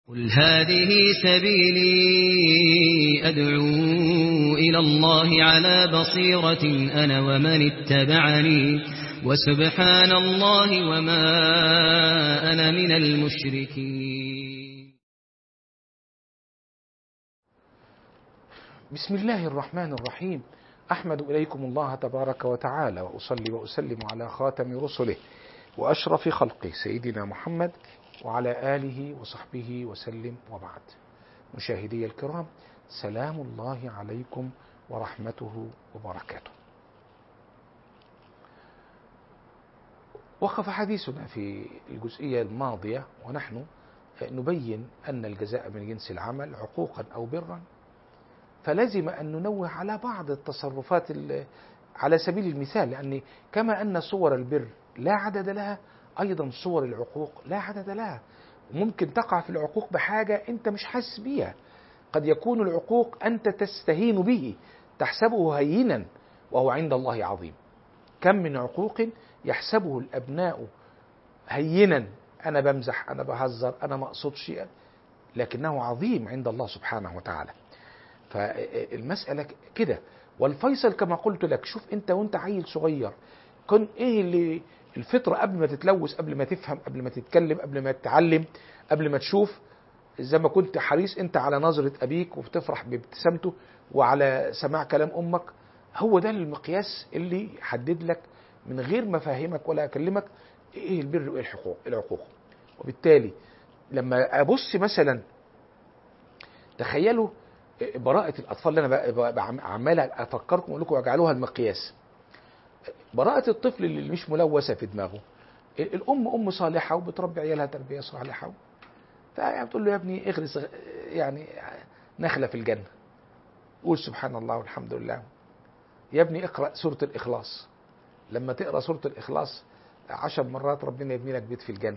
قل هذه سبيلي أدعو إلى الله على بصيرة أنا ومن اتبعني وسبحان الله وما أنا من المشركين بسم الله الرحمن الرحيم أحمد إليكم الله تبارك وتعالى وأصلي وأسلم على خاتم رسله وأشرف خلقه سيدنا محمد وعلى آله وصحبه وسلم وبعد مشاهدي الكرام سلام الله عليكم ورحمته وبركاته وقف حديثنا في الجزئية الماضية ونحن نبين أن الجزاء من جنس العمل عقوقا أو برا فلزم أن ننوه على بعض التصرفات على سبيل المثال لأن كما أن صور البر لا عدد لها أيضا صور العقوق لا عدد لها ممكن تقع في العقوق بحاجة أنت مش حاسس بيها قد يكون العقوق أنت تستهين به تحسبه هينا وهو عند الله عظيم كم من عقوق يحسبه الأبناء هينا أنا بمزح أنا بهزر أنا ما أقصدش لكنه عظيم عند الله سبحانه وتعالى فالمسألة كده والفيصل كما قلت لك شوف أنت وأنت عيل صغير كن إيه اللي الفطرة قبل ما تتلوث قبل ما تفهم قبل ما تتكلم قبل ما تتعلم قبل ما تشوف زي ما كنت حريص انت على نظرة ابيك وبتفرح بابتسامته وعلى سماع كلام امك هو ده المقياس اللي يحدد لك من غير ما افهمك ولا اكلمك ايه البر وايه الحقوق العقوق وبالتالي لما ابص مثلا تخيلوا براءة الأطفال اللي أنا عمال أفكركم أقول لكم واجعلوها المقياس براءة الطفل اللي مش ملوثة في دماغه الأم أم صالحة وبتربي عيالها تربية صالحة فبتقول له يا ابني اغرس يعني نخلة في الجنة قول سبحان الله والحمد لله يا ابني اقرأ سورة الإخلاص لما تقرأ سورة الإخلاص عشر مرات ربنا يبني لك بيت في الجنة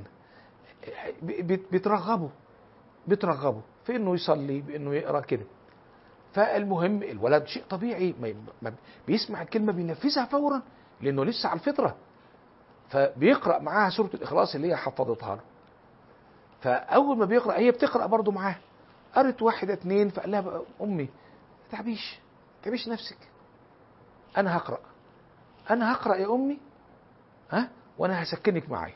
بترغبه بترغبه في انه يصلي بانه يقرا كده فالمهم الولد شيء طبيعي ما بيسمع الكلمه بينفذها فورا لانه لسه على الفطره فبيقرا معاها سوره الاخلاص اللي هي حفظتها له فاول ما بيقرا هي بتقرا برضه معاه قرت واحده اتنين فقال لها امي ما تعبيش ما تعبيش نفسك انا هقرا انا هقرا يا امي ها وانا هسكنك معايا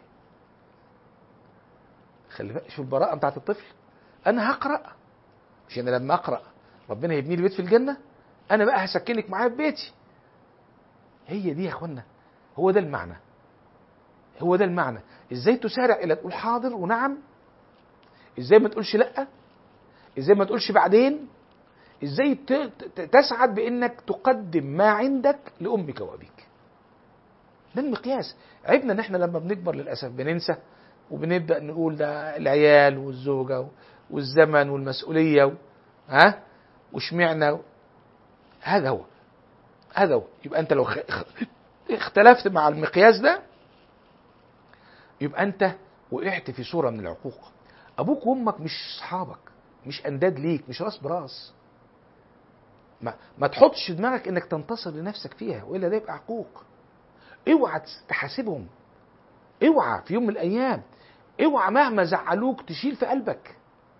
خلي بالك شوف البراءه بتاعت الطفل انا هقرا مش انا لما اقرا ربنا يبني لي بيت في الجنه انا بقى هسكنك معايا في بيتي هي دي يا اخوانا هو ده المعنى هو ده المعنى ازاي تسارع الى تقول حاضر ونعم ازاي ما تقولش لا ازاي ما تقولش بعدين ازاي تسعد بانك تقدم ما عندك لامك وابيك ده المقياس عيبنا ان احنا لما بنكبر للاسف بننسى وبنبدا نقول ده العيال والزوجه والزمن والمسؤوليه و... ها وشمعنا هذا هو هذا هو يبقى انت لو اختلفت مع المقياس ده يبقى انت وقعت في صوره من العقوق ابوك وامك مش اصحابك مش انداد ليك مش راس براس ما, ما تحطش في دماغك انك تنتصر لنفسك فيها والا ده يبقى عقوق اوعى تحاسبهم اوعى في يوم من الايام اوعى مهما زعلوك تشيل في قلبك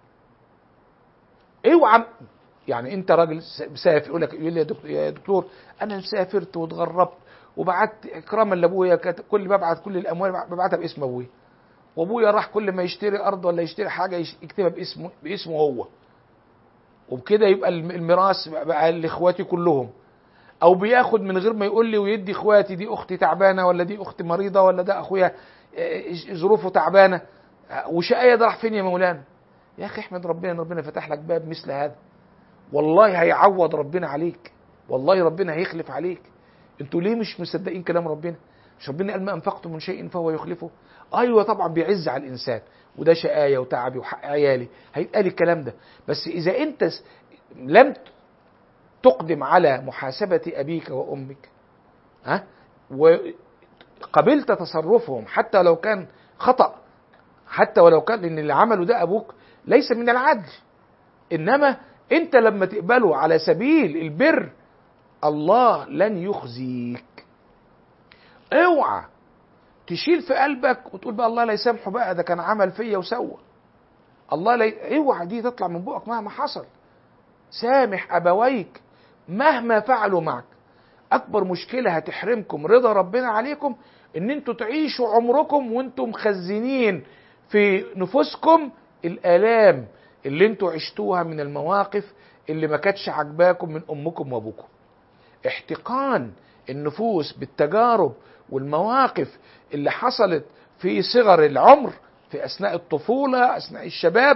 اوعى يعني انت راجل مسافر يقول لك يقول لي يا دكتور, يا دكتور انا سافرت واتغربت وبعت اكراما لابويا كل ببعت كل الاموال ببعتها باسم ابويا وابويا راح كل ما يشتري ارض ولا يشتري حاجه يكتبها باسمه باسمه هو وبكده يبقى الميراث بقى لاخواتي كلهم او بياخد من غير ما يقول لي ويدي اخواتي دي اختي تعبانه ولا دي اختي مريضه ولا ده اخويا ظروفه تعبانه وشقايه ده راح فين يا مولانا يا اخي احمد ربنا ان ربنا فتح لك باب مثل هذا والله هيعوض ربنا عليك والله ربنا هيخلف عليك انتوا ليه مش مصدقين كلام ربنا مش ربنا قال ما انفقتم من شيء فهو يخلفه ايوه طبعا بيعز على الانسان وده شقايه وتعبي وحق عيالي هيتقال الكلام ده بس اذا انت لم تقدم على محاسبه ابيك وامك ها وقبلت تصرفهم حتى لو كان خطأ حتى ولو كان ان اللي عمله ده ابوك ليس من العدل انما انت لما تقبله على سبيل البر الله لن يخزيك اوعى تشيل في قلبك وتقول بقى الله لا يسامحه بقى ده كان عمل فيا وسوى الله لا اوعى دي تطلع من بقك مهما حصل سامح ابويك مهما فعلوا معك اكبر مشكله هتحرمكم رضا ربنا عليكم ان انتوا تعيشوا عمركم وانتم مخزنين في نفوسكم الالام اللي انتوا عشتوها من المواقف اللي ما كانتش عجباكم من امكم وابوكم احتقان النفوس بالتجارب والمواقف اللي حصلت في صغر العمر في اثناء الطفوله اثناء الشباب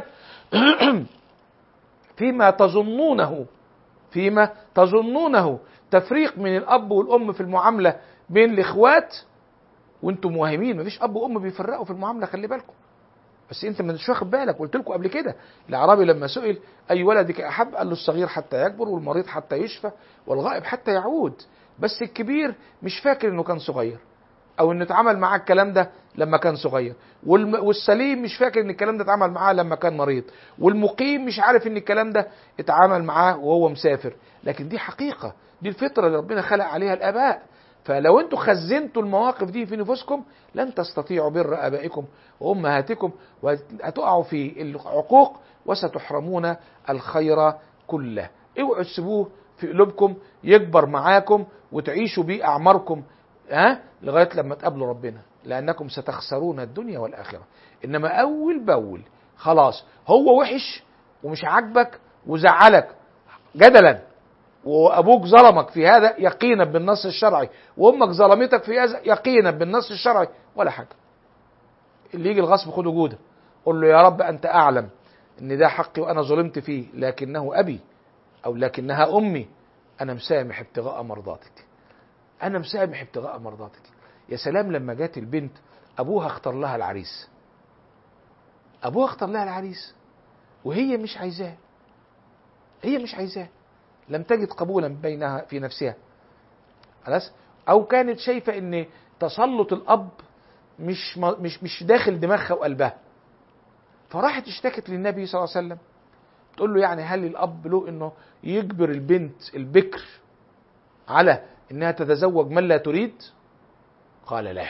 فيما تظنونه فيما تظنونه تفريق من الاب والام في المعامله بين الاخوات وانتم موهمين مفيش اب وام بيفرقوا في المعامله خلي بالكم بس انت ما انتش واخد بالك قلت لكم قبل كده الاعرابي لما سئل اي ولدك احب قال له الصغير حتى يكبر والمريض حتى يشفى والغائب حتى يعود بس الكبير مش فاكر انه كان صغير او انه اتعمل معاه الكلام ده لما كان صغير والم... والسليم مش فاكر ان الكلام ده اتعمل معاه لما كان مريض والمقيم مش عارف ان الكلام ده اتعمل معاه وهو مسافر لكن دي حقيقة دي الفطرة اللي ربنا خلق عليها الاباء فلو انتوا خزنتوا المواقف دي في نفوسكم لن تستطيعوا بر ابائكم وامهاتكم وهتقعوا في العقوق وستحرمون الخير كله اوعوا تسيبوه في قلوبكم يكبر معاكم وتعيشوا بيه اعماركم ها لغايه لما تقابلوا ربنا لانكم ستخسرون الدنيا والاخره انما اول باول خلاص هو وحش ومش عاجبك وزعلك جدلا وابوك ظلمك في هذا يقينا بالنص الشرعي وامك ظلمتك في هذا يقينا بالنص الشرعي ولا حاجه اللي يجي الغصب خده جوده قول له يا رب انت اعلم ان ده حقي وانا ظلمت فيه لكنه ابي او لكنها امي انا مسامح ابتغاء مرضاتك انا مسامح ابتغاء مرضاتك يا سلام لما جات البنت ابوها اختار لها العريس ابوها اختار لها العريس وهي مش عايزاه هي مش عايزاه لم تجد قبولا بينها في نفسها خلاص او كانت شايفه ان تسلط الاب مش مش مش داخل دماغها وقلبها فراحت اشتكت للنبي صلى الله عليه وسلم تقول له يعني هل الاب له انه يجبر البنت البكر على انها تتزوج من لا تريد قال لا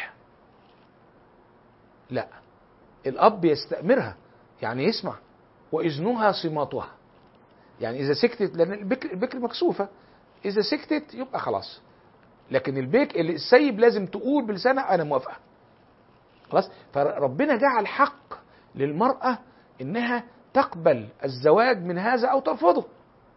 لا الاب يستأمرها يعني يسمع واذنها صماتها يعني اذا سكتت لان البكر, البكر مكسوفه اذا سكتت يبقى خلاص لكن البيك السيب لازم تقول بلسانها انا موافقه خلاص فربنا جعل حق للمراه انها تقبل الزواج من هذا او ترفضه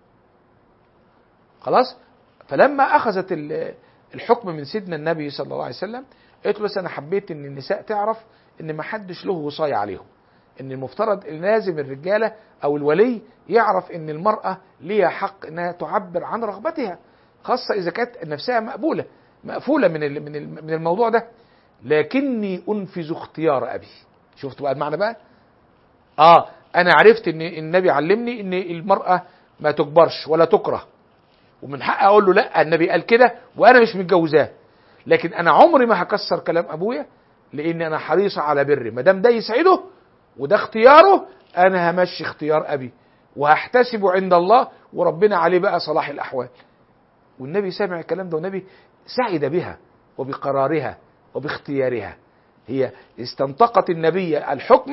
خلاص فلما اخذت الحكم من سيدنا النبي صلى الله عليه وسلم قالت له بس انا حبيت ان النساء تعرف ان ما حدش له وصايه عليهم ان المفترض لازم الرجاله او الولي يعرف ان المراه ليها حق انها تعبر عن رغبتها خاصه اذا كانت نفسها مقبوله مقفوله من من من الموضوع ده لكني انفذ اختيار ابي شفت بقى المعنى بقى اه انا عرفت ان النبي علمني ان المراه ما تجبرش ولا تكره ومن حقي اقول له لا النبي قال كده وانا مش متجوزاه لكن انا عمري ما هكسر كلام ابويا لان انا حريصه على بري ما دام ده يسعده وده اختياره انا همشي اختيار ابي وهحتسبه عند الله وربنا عليه بقى صلاح الاحوال والنبي سمع الكلام ده والنبي سعد بها وبقرارها وباختيارها هي استنطقت النبي الحكم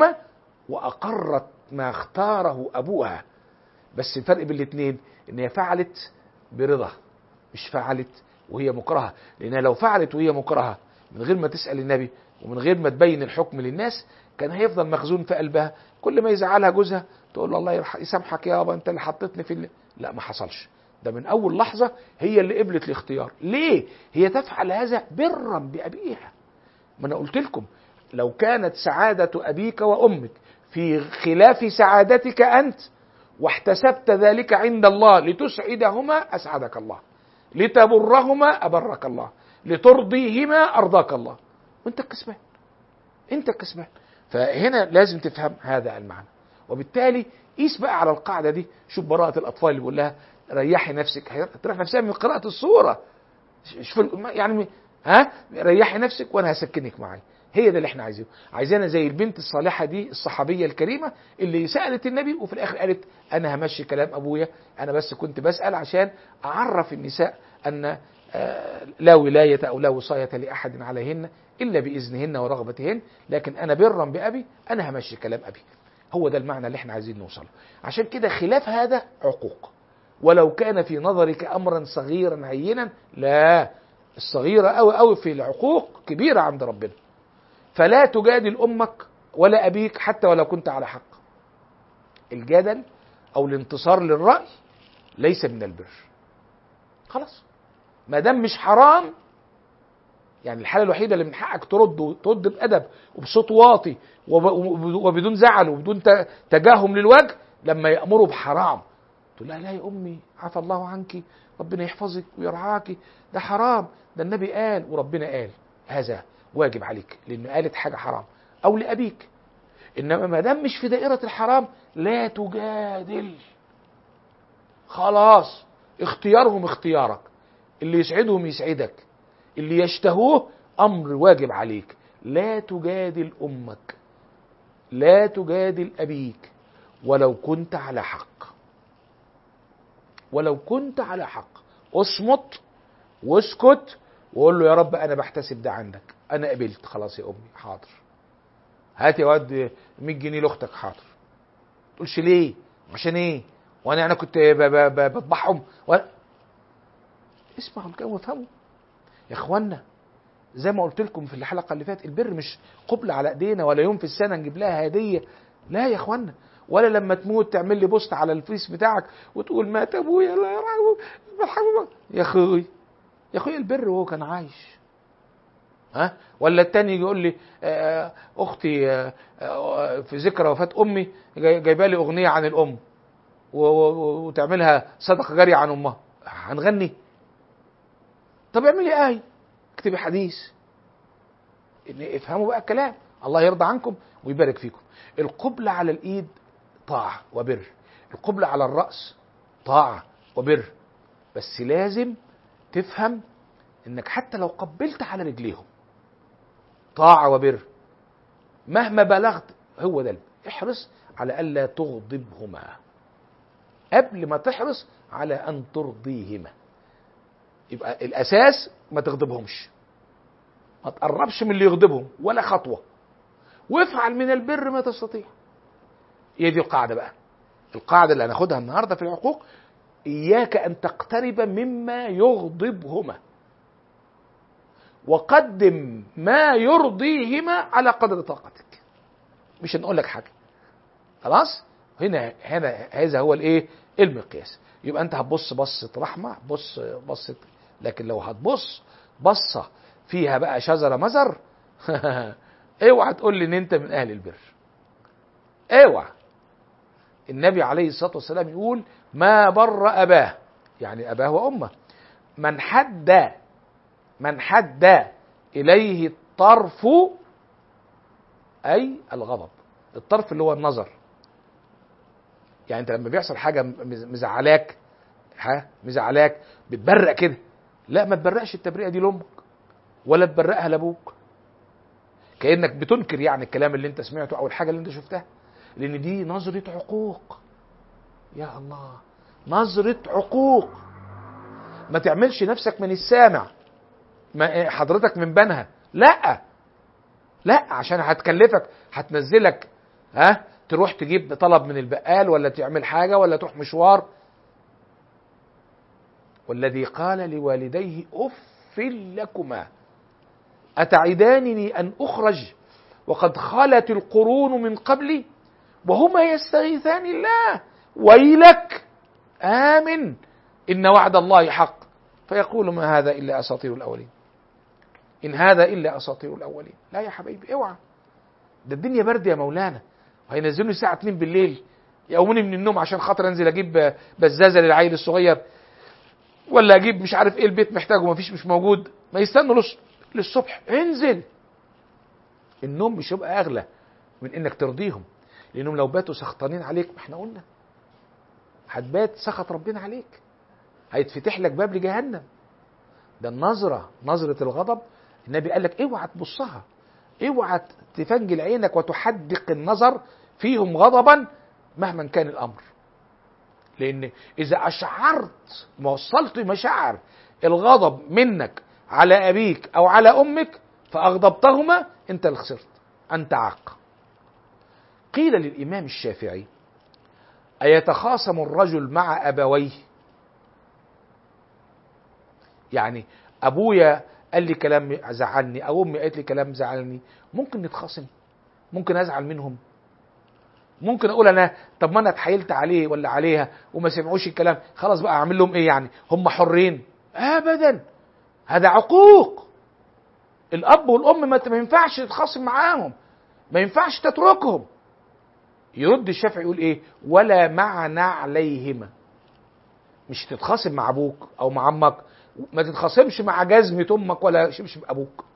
واقرت ما اختاره ابوها بس الفرق بين الاثنين ان هي فعلت برضا مش فعلت وهي مكرهه لانها لو فعلت وهي مكرهه من غير ما تسال النبي ومن غير ما تبين الحكم للناس كان هيفضل مخزون في قلبها كل ما يزعلها جوزها تقول له الله يسامحك يابا انت اللي حطيتني في اللي... لا ما حصلش ده من اول لحظه هي اللي قبلت الاختيار ليه هي تفعل هذا برا بابيها ما انا قلت لكم لو كانت سعاده ابيك وامك في خلاف سعادتك انت واحتسبت ذلك عند الله لتسعدهما اسعدك الله لتبرهما ابرك الله لترضيهما ارضاك الله وانت الكسبان انت الكسبان فهنا لازم تفهم هذا المعنى وبالتالي قيس بقى على القاعده دي شوف براءه الاطفال اللي بيقول لها ريحي نفسك تريح نفسها من قراءه الصوره شوف يعني ها ريحي نفسك وانا هسكنك معايا هي ده اللي احنا عايزينه عايزانا زي البنت الصالحه دي الصحابيه الكريمه اللي سالت النبي وفي الاخر قالت انا همشي كلام ابويا انا بس كنت بسال عشان اعرف النساء ان لا ولايه او لا وصايه لاحد عليهن الا باذنهن ورغبتهن لكن انا برا بابي انا همشي كلام ابي هو ده المعنى اللي احنا عايزين نوصله عشان كده خلاف هذا عقوق ولو كان في نظرك امرا صغيرا هينا لا الصغيره قوي قوي في العقوق كبيره عند ربنا فلا تجادل امك ولا ابيك حتى ولو كنت على حق الجدل او الانتصار للراي ليس من البر خلاص ما دام مش حرام يعني الحاله الوحيده اللي من حقك ترد ترد بادب وبصوت واطي وبدون زعل وبدون تجاهم للوجه لما يامروا بحرام تقول لها لا يا امي عفى الله عنك ربنا يحفظك ويرعاك ده حرام ده النبي قال وربنا قال هذا واجب عليك لانه قالت حاجه حرام او لابيك انما ما دام مش في دائره الحرام لا تجادل خلاص اختيارهم اختيارك اللي يسعدهم يسعدك اللي يشتهوه امر واجب عليك لا تجادل امك لا تجادل ابيك ولو كنت على حق ولو كنت على حق اصمت واسكت وقول له يا رب انا بحتسب ده عندك انا قبلت خلاص يا امي حاضر هات يا واد 100 جنيه لاختك حاضر تقولش ليه عشان ايه وانا انا كنت بذبحهم و... اسمعوا الكلام وافهموا يا اخوانا زي ما قلت لكم في الحلقه اللي فاتت البر مش قبل على ايدينا ولا يوم في السنه نجيب لها هديه لا يا اخوانا ولا لما تموت تعمل لي بوست على الفيس بتاعك وتقول مات ابويا الله يرحمه يا اخوي يا اخويا البر وهو كان عايش ها ولا التاني يقول لي اختي في ذكرى وفاه امي جايبه لي اغنيه عن الام وتعملها صدقه جاريه عن امها هنغني طب اعملي ايه اكتبي حديث افهموا بقى الكلام الله يرضى عنكم ويبارك فيكم القبلة على الايد طاعة وبر القبلة على الرأس طاعة وبر بس لازم تفهم انك حتى لو قبلت على رجليهم طاعة وبر مهما بلغت هو ده احرص على ألا تغضبهما قبل ما تحرص على أن ترضيهما يبقى الأساس ما تغضبهمش ما تقربش من اللي يغضبهم ولا خطوة وافعل من البر ما تستطيع هي دي القاعدة بقى القاعدة اللي هناخدها النهاردة في العقوق إياك أن تقترب مما يغضبهما وقدم ما يرضيهما على قدر طاقتك مش هنقول لك حاجة خلاص هنا هنا هذا هو الايه المقياس يبقى انت هتبص بصة رحمة بص بصة لكن لو هتبص بصة فيها بقى شجرة مزر اوعى تقول لي ان انت من اهل البر اوعى النبي عليه الصلاة والسلام يقول ما بر اباه يعني اباه وامه من حد من حد اليه الطرف اي الغضب الطرف اللي هو النظر يعني انت لما بيحصل حاجه مزعلاك ها مزعلاك بتبرق كده لا ما تبرقش التبرئه دي لامك ولا تبرقها لابوك كانك بتنكر يعني الكلام اللي انت سمعته او الحاجه اللي انت شفتها لان دي نظره عقوق يا الله نظره عقوق ما تعملش نفسك من السامع ما حضرتك من بنها لا لا عشان هتكلفك هتنزلك ها تروح تجيب طلب من البقال ولا تعمل حاجة ولا تروح مشوار والذي قال لوالديه أف لكما أتعدانني أن أخرج وقد خلت القرون من قبلي وهما يستغيثان الله ويلك آمن إن وعد الله حق فيقول ما هذا إلا أساطير الأولين إن هذا إلا أساطير الأولين لا يا حبيبي اوعى ده الدنيا برد يا مولانا وهينزلوني الساعة 2 بالليل يقوموني من النوم عشان خاطر انزل اجيب بزازة للعيل الصغير ولا اجيب مش عارف ايه البيت محتاجه مفيش مش موجود ما يستنوا للصبح انزل النوم مش هيبقى اغلى من انك ترضيهم لانهم لو باتوا سخطانين عليك ما احنا قلنا هتبات سخط ربنا عليك هيتفتح لك باب لجهنم ده النظرة نظرة الغضب النبي قال لك اوعى تبصها اوعى تفنجل عينك وتحدق النظر فيهم غضبا مهما كان الامر لان اذا اشعرت ما وصلت مشاعر الغضب منك على ابيك او على امك فاغضبتهما انت اللي خسرت انت عاق قيل للإمام الشافعي أيتخاصم الرجل مع أبويه يعني أبويا قال لي كلام زعلني أو أمي قالت لي كلام زعلني ممكن نتخاصم ممكن أزعل منهم ممكن اقول انا طب ما انا اتحايلت عليه ولا عليها وما سمعوش الكلام خلاص بقى اعمل لهم ايه يعني هم حرين ابدا هذا عقوق الاب والام ما ما ينفعش تتخاصم معاهم ما ينفعش تتركهم يرد الشافعي يقول ايه ولا مع نعليهما مش تتخاصم مع ابوك او مع عمك ما تتخاصمش مع جزمة امك ولا شبشب ابوك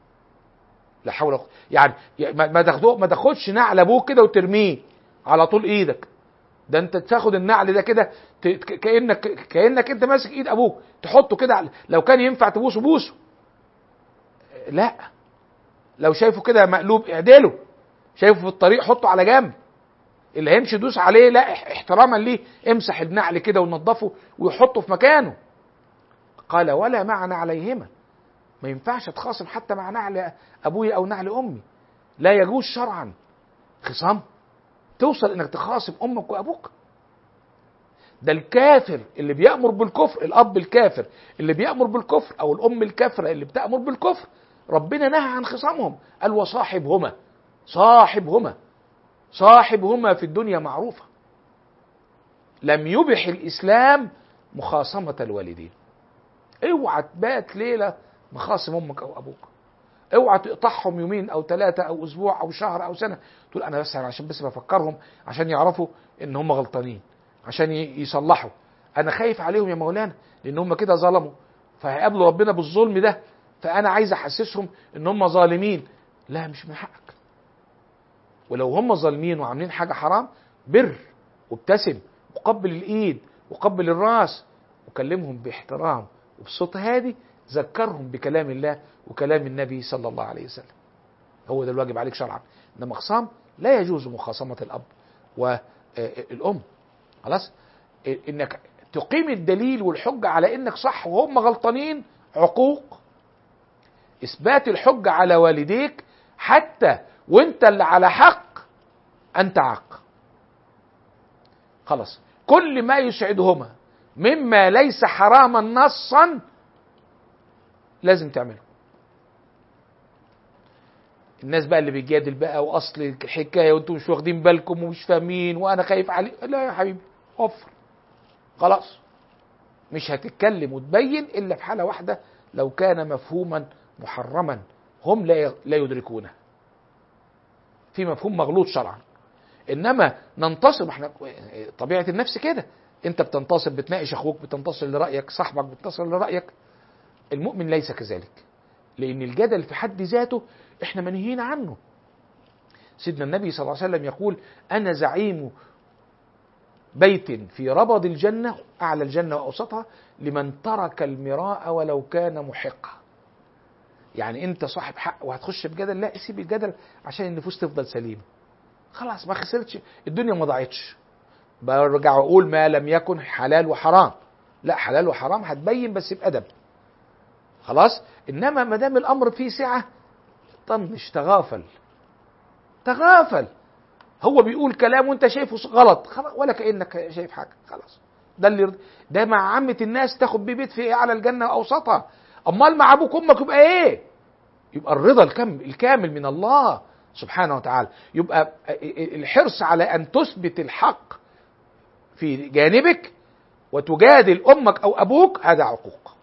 لا حول ولا قوه يعني ما ما تاخدو ما تاخدش نعل ابوك كده وترميه على طول ايدك ده انت تاخد النعل ده كده ت- ك- كانك كانك انت ماسك ايد ابوك تحطه كده على- لو كان ينفع تبوسه بوسه لا لو شايفه كده مقلوب اعدله شايفه في الطريق حطه على جنب اللي هيمشي دوس عليه لا اح- احتراما ليه امسح النعل كده ونضفه ويحطه في مكانه قال ولا معنى عليهما ما ينفعش اتخاصم حتى مع نعل ابويا او نعل امي لا يجوز شرعا خصام توصل انك تخاصم امك وابوك ده الكافر اللي بيأمر بالكفر الأب الكافر اللي بيأمر بالكفر أو الأم الكافرة اللي بتأمر بالكفر ربنا نهى عن خصامهم قال وصاحبهما صاحبهما صاحبهما في الدنيا معروفة لم يبح الإسلام مخاصمة الوالدين اوعى تبات ليلة مخاصم أمك أو أبوك اوعى تقطعهم يومين او ثلاثة او اسبوع او شهر او سنة تقول انا بس عشان بس بفكرهم عشان يعرفوا ان هم غلطانين عشان ي- يصلحوا انا خايف عليهم يا مولانا لان هم كده ظلموا فهيقابلوا ربنا بالظلم ده فانا عايز احسسهم ان هم ظالمين لا مش من حقك ولو هم ظالمين وعاملين حاجة حرام بر وابتسم وقبل الايد وقبل الراس وكلمهم باحترام وبصوت هادي ذكرهم بكلام الله وكلام النبي صلى الله عليه وسلم هو ده الواجب عليك شرعا انما خصام لا يجوز مخاصمة الاب والام خلاص انك تقيم الدليل والحجة على انك صح وهم غلطانين عقوق اثبات الحجة على والديك حتى وانت اللي على حق انت عق خلاص كل ما يسعدهما مما ليس حراما نصا لازم تعمله الناس بقى اللي بيجادل بقى واصل الحكايه وانتم مش واخدين بالكم ومش فاهمين وانا خايف عليه لا يا حبيبي وفر خلاص مش هتتكلم وتبين الا في حاله واحده لو كان مفهوما محرما هم لا لا يدركونه في مفهوم مغلوط شرعا انما ننتصر احنا طبيعه النفس كده انت بتنتصر بتناقش اخوك بتنتصر لرايك صاحبك بتنتصر لرايك المؤمن ليس كذلك لان الجدل في حد ذاته احنا منهيين عنه سيدنا النبي صلى الله عليه وسلم يقول انا زعيم بيت في ربض الجنه اعلى الجنه واوسطها لمن ترك المراء ولو كان محقا يعني انت صاحب حق وهتخش بجدل لا سيب الجدل عشان النفوس تفضل سليمه خلاص ما خسرتش الدنيا ما ضاعتش برجع اقول ما لم يكن حلال وحرام لا حلال وحرام هتبين بس بادب خلاص انما ما دام الامر فيه سعه طنش تغافل تغافل هو بيقول كلام وانت شايفه غلط خلاص ولا كانك شايف حاجه خلاص ده اللي ده مع عامه الناس تاخد بيه بيت في اعلى الجنه واوسطها امال مع ابوك وامك يبقى ايه يبقى الرضا الكم الكامل من الله سبحانه وتعالى يبقى الحرص على ان تثبت الحق في جانبك وتجادل امك او ابوك هذا عقوق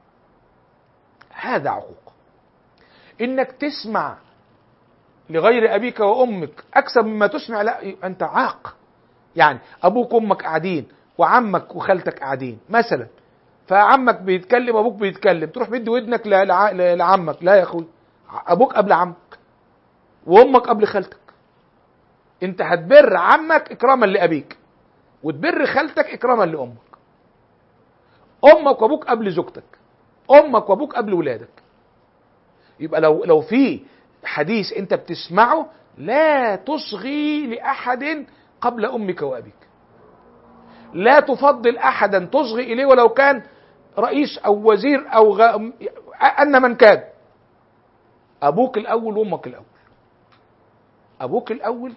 هذا عقوق انك تسمع لغير ابيك وامك اكثر مما تسمع لا يبقى انت عاق يعني ابوك وامك قاعدين وعمك وخالتك قاعدين مثلا فعمك بيتكلم ابوك بيتكلم تروح مدي ودنك لع- لعمك لا يا اخوي ابوك قبل عمك وامك قبل خالتك انت هتبر عمك اكراما لابيك وتبر خالتك اكراما لامك امك وابوك قبل زوجتك امك وابوك قبل ولادك يبقى لو لو في حديث انت بتسمعه لا تصغي لاحد قبل امك وابيك لا تفضل احدا تصغي اليه ولو كان رئيس او وزير او غ... ان من كان ابوك الاول وامك الاول ابوك الاول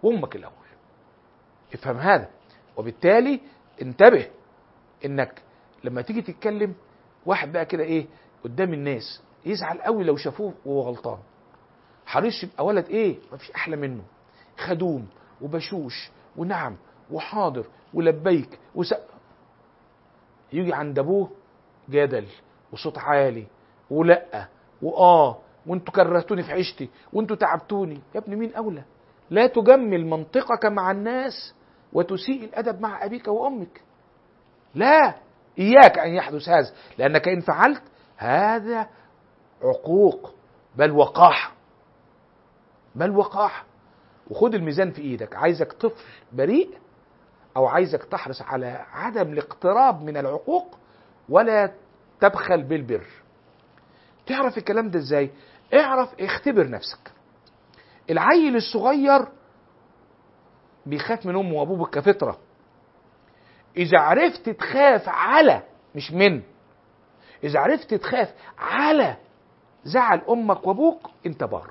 وامك الاول افهم هذا وبالتالي انتبه انك لما تيجي تتكلم واحد بقى كده ايه قدام الناس يزعل قوي لو شافوه وهو غلطان حريص يبقى ولد ايه مفيش احلى منه خدوم وبشوش ونعم وحاضر ولبيك وس... يجي عند ابوه جدل وصوت عالي ولا واه وانتوا كرهتوني في عيشتي وانتوا تعبتوني يا ابني مين اولى لا تجمل منطقك مع الناس وتسيء الادب مع ابيك وامك لا اياك ان يحدث هذا لانك ان فعلت هذا عقوق بل وقاحه بل وقاحه وخد الميزان في ايدك عايزك طفل بريء او عايزك تحرص على عدم الاقتراب من العقوق ولا تبخل بالبر تعرف الكلام ده ازاي اعرف اختبر نفسك العيل الصغير بيخاف من امه وابوه كفطره اذا عرفت تخاف على مش من اذا عرفت تخاف على زعل امك وابوك انت بار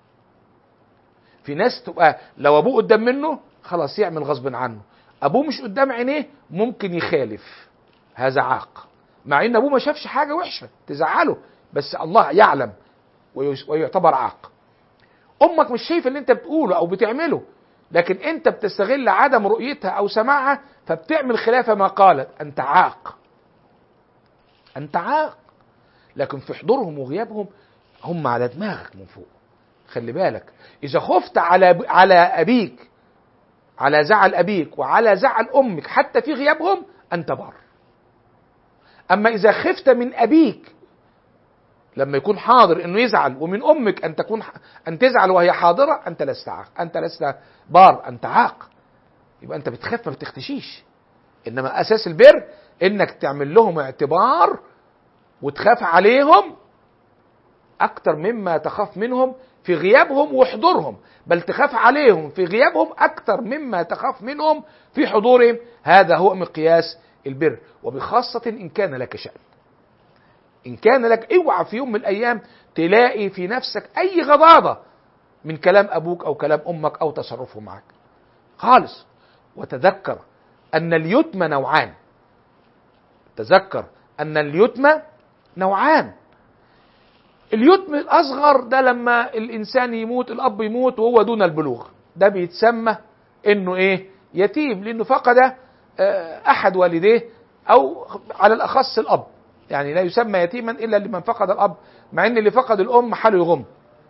في ناس تبقى لو ابوه قدام منه خلاص يعمل غصب عنه ابوه مش قدام عينيه ممكن يخالف هذا عاق مع ان ابوه ما شافش حاجه وحشه تزعله بس الله يعلم ويعتبر عاق امك مش شايفه اللي انت بتقوله او بتعمله لكن انت بتستغل عدم رؤيتها او سماعها فبتعمل خلاف ما قالت انت عاق انت عاق لكن في حضورهم وغيابهم هم على دماغك من فوق خلي بالك اذا خفت على على ابيك على زعل ابيك وعلى زعل امك حتى في غيابهم انت بر اما اذا خفت من ابيك لما يكون حاضر انه يزعل ومن امك ان تكون ان تزعل وهي حاضره انت لست عاق انت لست بار انت عاق يبقى انت بتخاف ما بتختشيش انما اساس البر انك تعمل لهم اعتبار وتخاف عليهم اكتر مما تخاف منهم في غيابهم وحضورهم بل تخاف عليهم في غيابهم اكتر مما تخاف منهم في حضورهم هذا هو مقياس البر وبخاصة ان كان لك شأن ان كان لك اوعى في يوم من الايام تلاقي في نفسك اي غضاضة من كلام ابوك او كلام امك او تصرفه معك خالص وتذكر ان اليتم نوعان تذكر ان اليتم نوعان اليتم الاصغر ده لما الانسان يموت الاب يموت وهو دون البلوغ ده بيتسمى انه ايه يتيم لانه فقد احد والديه او على الاخص الاب يعني لا يسمى يتيما الا لمن فقد الاب مع ان اللي فقد الام حاله يغم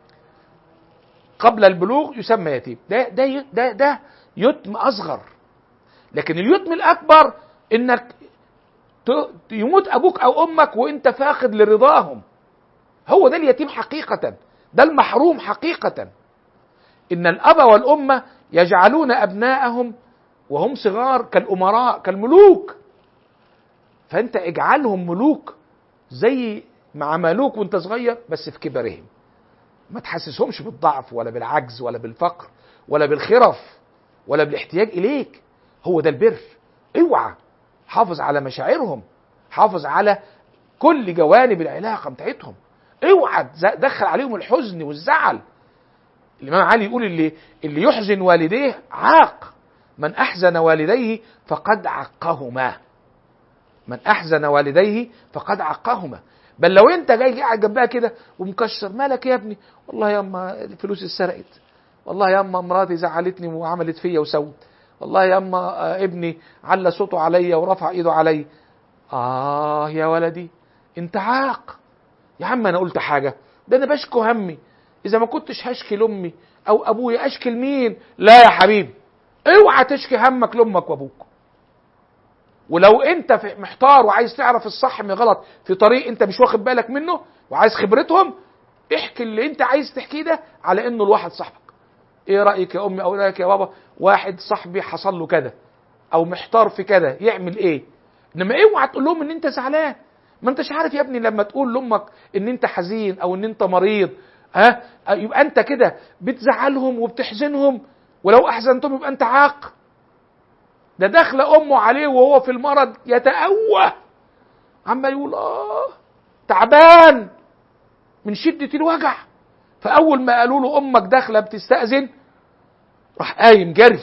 قبل البلوغ يسمى يتيم ده ده ده ده يتم اصغر لكن اليتم الاكبر انك يموت ابوك او امك وانت فاقد لرضاهم هو ده اليتيم حقيقة ده المحروم حقيقة إن الأب والأمة يجعلون أبناءهم وهم صغار كالأمراء كالملوك فأنت اجعلهم ملوك زي ما عملوك وانت صغير بس في كبرهم ما تحسسهمش بالضعف ولا بالعجز ولا بالفقر ولا بالخرف ولا بالاحتياج إليك هو ده البر اوعى حافظ على مشاعرهم حافظ على كل جوانب العلاقة بتاعتهم اوعى تدخل عليهم الحزن والزعل الامام علي يقول اللي اللي يحزن والديه عاق من احزن والديه فقد عقهما من احزن والديه فقد عقهما بل لو انت جاي قاعد جنبها كده ومكشر مالك يا ابني والله يا اما الفلوس اتسرقت والله يا اما مراتي زعلتني وعملت فيا وسوت والله يا اما ابني على صوته عليا ورفع ايده عليا اه يا ولدي انت عاق يا عم انا قلت حاجه ده انا بشكو همي اذا ما كنتش هشكي لامي او ابويا اشكي لمين لا يا حبيبي اوعى تشكي همك لامك وابوك ولو انت في محتار وعايز تعرف الصح من غلط في طريق انت مش واخد بالك منه وعايز خبرتهم احكي اللي انت عايز تحكيه ده على انه الواحد صاحبك ايه رايك يا امي او رايك يا بابا واحد صاحبي حصل له كذا او محتار في كذا يعمل ايه انما اوعى تقول لهم ان انت زعلان ما انتش عارف يا ابني لما تقول لامك ان انت حزين او ان انت مريض ها يبقى انت كده بتزعلهم وبتحزنهم ولو احزنتهم يبقى انت عاق ده داخل امه عليه وهو في المرض يتأوه عمال يقول اه تعبان من شدة الوجع فأول ما قالوا له أمك داخلة بتستأذن راح قايم جري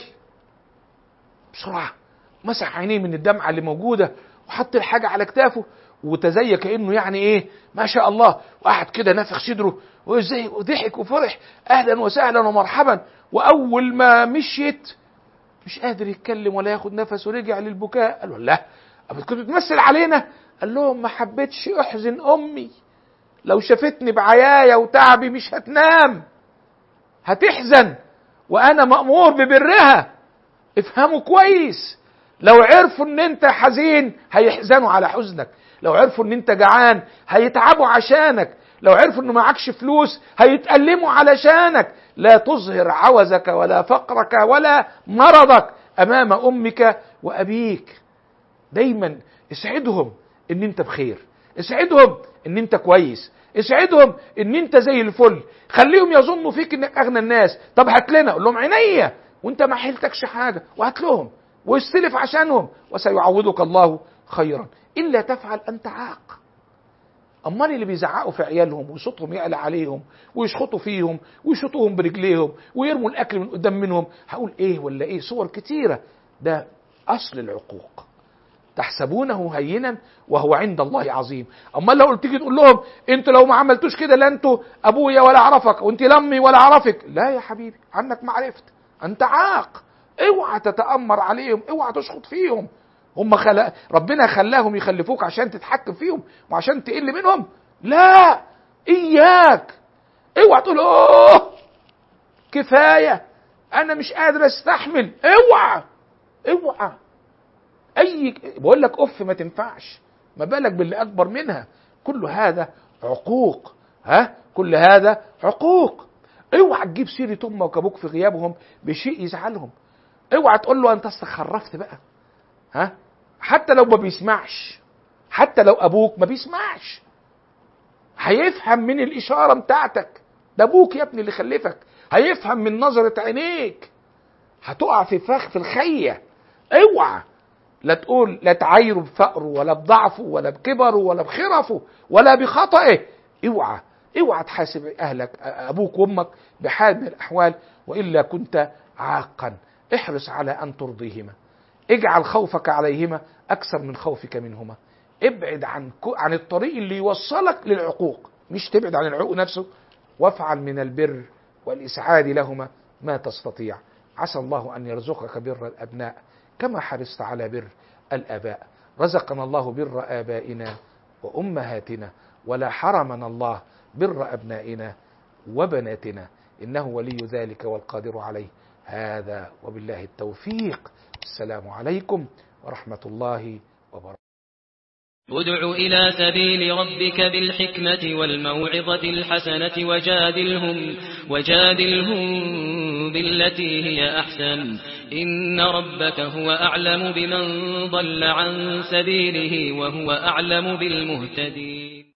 بسرعة مسح عينيه من الدمعة اللي موجودة وحط الحاجة على كتافه وتزي كأنه يعني ايه ما شاء الله وقعد كده نفخ صدره وازاي وضحك وفرح اهلا وسهلا ومرحبا واول ما مشيت مش قادر يتكلم ولا ياخد نفس ورجع للبكاء قالوا لا كنت بتمثل علينا قال لهم ما حبيتش احزن امي لو شافتني بعيايا وتعبي مش هتنام هتحزن وانا مامور ببرها افهموا كويس لو عرفوا ان انت حزين هيحزنوا على حزنك لو عرفوا ان انت جعان هيتعبوا عشانك لو عرفوا ان معكش فلوس هيتألموا علشانك لا تظهر عوزك ولا فقرك ولا مرضك امام امك وابيك دايما اسعدهم ان انت بخير اسعدهم ان انت كويس اسعدهم ان انت زي الفل خليهم يظنوا فيك انك اغنى الناس طب هات لنا قول لهم عينيا وانت ما حيلتكش حاجه وهات لهم واستلف عشانهم وسيعوضك الله خيرا الا تفعل انت عاق امال اللي بيزعقوا في عيالهم وصوتهم يعلى عليهم ويشخطوا فيهم ويشطوهم برجليهم ويرموا الاكل من قدام منهم هقول ايه ولا ايه صور كتيره ده اصل العقوق تحسبونه هينا وهو عند الله عظيم امال لو تيجي تقول لهم انتوا لو ما عملتوش كده لا انتوا ابويا ولا اعرفك وانت لمي ولا اعرفك لا يا حبيبي عنك ما عرفت انت عاق اوعى تتامر عليهم اوعى تشخط فيهم هم خلق ربنا خلاهم يخلفوك عشان تتحكم فيهم وعشان تقل منهم لا اياك اوعى تقول اوه كفايه انا مش قادر استحمل اوعى اوعى اي بقول لك اف ما تنفعش ما بالك باللي اكبر منها كل هذا عقوق ها كل هذا عقوق اوعى تجيب سيره امك وابوك في غيابهم بشيء يزعلهم اوعى تقول له انت استخرفت بقى ها حتى لو ما بيسمعش حتى لو ابوك ما بيسمعش هيفهم من الاشاره بتاعتك ده ابوك يا ابني اللي خلفك هيفهم من نظره عينيك هتقع في فخ في الخيه اوعى لا تقول لا تعايره بفقره ولا بضعفه ولا بكبره ولا بخرفه ولا بخطئه اوعى اوعى تحاسب اهلك ابوك وامك بحال من الاحوال والا كنت عاقا احرص على ان ترضيهما اجعل خوفك عليهما اكثر من خوفك منهما ابعد عن عن الطريق اللي يوصلك للعقوق مش تبعد عن العقوق نفسه وافعل من البر والاسعاد لهما ما تستطيع عسى الله ان يرزقك بر الابناء كما حرصت على بر الاباء رزقنا الله بر ابائنا وامهاتنا ولا حرمنا الله بر ابنائنا وبناتنا انه ولي ذلك والقادر عليه هذا وبالله التوفيق السلام عليكم ورحمه الله وبركاته ادع إلى سبيل ربك بالحكمة والموعظة الحسنة وجادلهم وجادلهم بالتي هي أحسن إن ربك هو أعلم بمن ضل عن سبيله وهو أعلم بالمهتدين